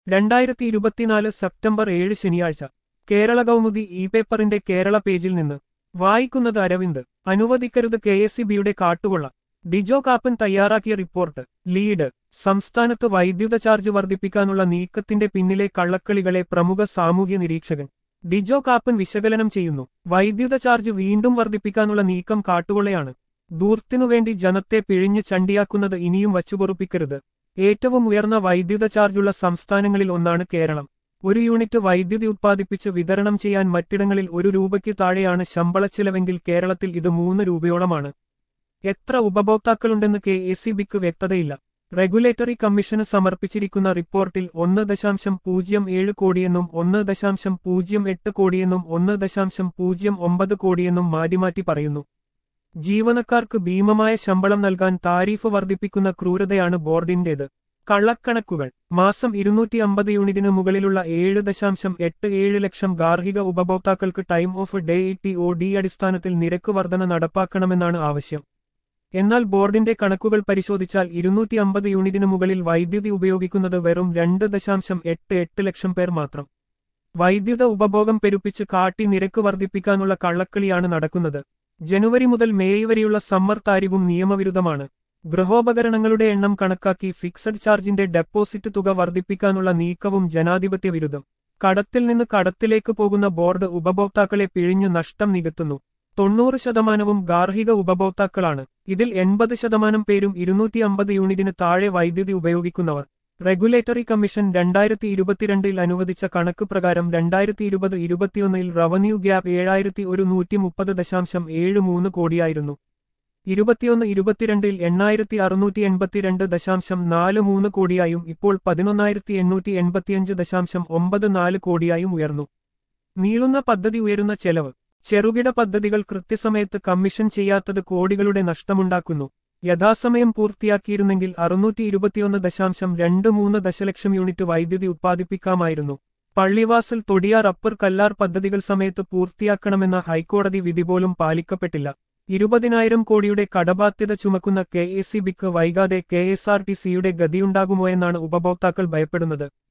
രണ്ടായിരത്തി ഇരുപത്തിനാല് സെപ്റ്റംബർ ഏഴ് ശനിയാഴ്ച കേരള കൗമുദി ഇ പേപ്പറിന്റെ കേരള പേജിൽ നിന്ന് വായിക്കുന്നത് അരവിന്ദ് അനുവദിക്കരുത് കെ എസ് സി ബിയുടെ കാട്ടുകൊള്ള ഡിജോ കാപ്പൻ തയ്യാറാക്കിയ റിപ്പോർട്ട് ലീഡ് സംസ്ഥാനത്ത് വൈദ്യുത ചാർജ് വർദ്ധിപ്പിക്കാനുള്ള നീക്കത്തിന്റെ പിന്നിലെ കള്ളക്കളികളെ പ്രമുഖ സാമൂഹ്യ നിരീക്ഷകൻ ഡിജോ കാപ്പൻ വിശകലനം ചെയ്യുന്നു വൈദ്യുത ചാർജ് വീണ്ടും വർദ്ധിപ്പിക്കാനുള്ള നീക്കം കാട്ടുകൊള്ളയാണ് ദൂർത്തിനുവേണ്ടി ജനത്തെ പിഴിഞ്ഞ് ചണ്ടിയാക്കുന്നത് ഇനിയും വച്ചുപൊറുപ്പിക്കരുത് ഏറ്റവും ഉയർന്ന വൈദ്യുത ചാർജുള്ള സംസ്ഥാനങ്ങളിൽ ഒന്നാണ് കേരളം ഒരു യൂണിറ്റ് വൈദ്യുതി ഉത്പാദിപ്പിച്ച് വിതരണം ചെയ്യാൻ മറ്റിടങ്ങളിൽ ഒരു രൂപയ്ക്ക് താഴെയാണ് ശമ്പളച്ചിലവെങ്കിൽ കേരളത്തിൽ ഇത് മൂന്ന് രൂപയോളമാണ് എത്ര ഉപഭോക്താക്കളുണ്ടെന്ന് കെ എ സി ബിക്ക് വ്യക്തതയില്ല റെഗുലേറ്ററി കമ്മീഷന് സമർപ്പിച്ചിരിക്കുന്ന റിപ്പോർട്ടിൽ ഒന്ന് ദശാംശം പൂജ്യം ഏഴ് കോടിയെന്നും ഒന്ന് ദശാംശം പൂജ്യം എട്ട് കോടിയെന്നും ഒന്ന് ദശാംശം പൂജ്യം ഒമ്പത് കോടിയെന്നും മാറ്റിമാറ്റി പറയുന്നു ജീവനക്കാർക്ക് ഭീമമായ ശമ്പളം നൽകാൻ താരീഫ് വർദ്ധിപ്പിക്കുന്ന ക്രൂരതയാണ് ബോർഡിന്റേത് കള്ളക്കണക്കുകൾ മാസം ഇരുന്നൂറ്റി അമ്പത് യൂണിറ്റിന് മുകളിലുള്ള ഏഴ് ദശാംശം എട്ട് ഏഴ് ലക്ഷം ഗാർഹിക ഉപഭോക്താക്കൾക്ക് time of day T O D അടിസ്ഥാനത്തിൽ നിരക്ക് വർധന നടപ്പാക്കണമെന്നാണ് ആവശ്യം എന്നാൽ ബോർഡിന്റെ കണക്കുകൾ പരിശോധിച്ചാൽ ഇരുന്നൂറ്റി അമ്പത് യൂണിറ്റിന് മുകളിൽ വൈദ്യുതി ഉപയോഗിക്കുന്നത് വെറും രണ്ട് ദശാംശം എട്ട് എട്ട് ലക്ഷം പേർ മാത്രം വൈദ്യുത ഉപഭോഗം പെരുപ്പിച്ച് കാട്ടി നിരക്ക് വർദ്ധിപ്പിക്കാനുള്ള കള്ളക്കളിയാണ് നടക്കുന്നത് ജനുവരി മുതൽ മേയ് വരെയുള്ള സമ്മർ താരിഫും നിയമവിരുദ്ധമാണ് ഗൃഹോപകരണങ്ങളുടെ എണ്ണം കണക്കാക്കി ഫിക്സഡ് ചാർജിന്റെ ഡെപ്പോസിറ്റ് തുക വർദ്ധിപ്പിക്കാനുള്ള നീക്കവും ജനാധിപത്യ വിരുദ്ധം കടത്തിൽ നിന്ന് കടത്തിലേക്ക് പോകുന്ന ബോർഡ് ഉപഭോക്താക്കളെ പിഴിഞ്ഞു നഷ്ടം നികത്തുന്നു തൊണ്ണൂറ് ശതമാനവും ഗാർഹിക ഉപഭോക്താക്കളാണ് ഇതിൽ എൺപത് ശതമാനം പേരും ഇരുന്നൂറ്റി അമ്പത് യൂണിറ്റിന് താഴെ വൈദ്യുതി ഉപയോഗിക്കുന്നവർ റെഗുലേറ്ററി കമ്മീഷൻ രണ്ടായിരത്തി ഇരുപത്തിരണ്ടിൽ അനുവദിച്ച കണക്ക് പ്രകാരം രണ്ടായിരത്തി ഇരുപത് ഇരുപത്തിയൊന്നിൽ റവന്യൂ ഗ്യാപ്പ് ഏഴായിരത്തി ഒരു നൂറ്റി മുപ്പത് ദശാംശം ഏഴ് മൂന്ന് കോടിയായിരുന്നു ഇരുപത്തിയൊന്ന് ഇരുപത്തിരണ്ടിൽ എണ്ണായിരത്തി അറുന്നൂറ്റി എൺപത്തിരണ്ട് ദശാംശം നാല് മൂന്ന് കോടിയായും ഇപ്പോൾ പതിനൊന്നായിരത്തി എണ്ണൂറ്റി എൺപത്തിയഞ്ച് ദശാംശം ഒമ്പത് നാല് കോടിയായും ഉയർന്നു നീളുന്ന പദ്ധതി ഉയരുന്ന ചെലവ് ചെറുകിട പദ്ധതികൾ കൃത്യസമയത്ത് കമ്മീഷൻ ചെയ്യാത്തത് കോടികളുടെ നഷ്ടമുണ്ടാക്കുന്നു യഥാസമയം പൂർത്തിയാക്കിയിരുന്നെങ്കിൽ അറുന്നൂറ്റി ഇരുപത്തിയൊന്ന് ദശാംശം രണ്ട് മൂന്ന് ദശലക്ഷം യൂണിറ്റ് വൈദ്യുതി ഉത്പാദിപ്പിക്കാമായിരുന്നു പള്ളിവാസൽ തൊടിയാർ അപ്പർ കല്ലാർ പദ്ധതികൾ സമയത്ത് പൂർത്തിയാക്കണമെന്ന ഹൈക്കോടതി വിധി പോലും പാലിക്കപ്പെട്ടില്ല ഇരുപതിനായിരം കോടിയുടെ കടബാധ്യത ചുമക്കുന്ന കെ എസ് സി ബിക്ക് വൈകാതെ കെ എസ് ആർ ടി സിയുടെ ഗതിയുണ്ടാകുമോ എന്നാണ് ഉപഭോക്താക്കൾ ഭയപ്പെടുന്നത്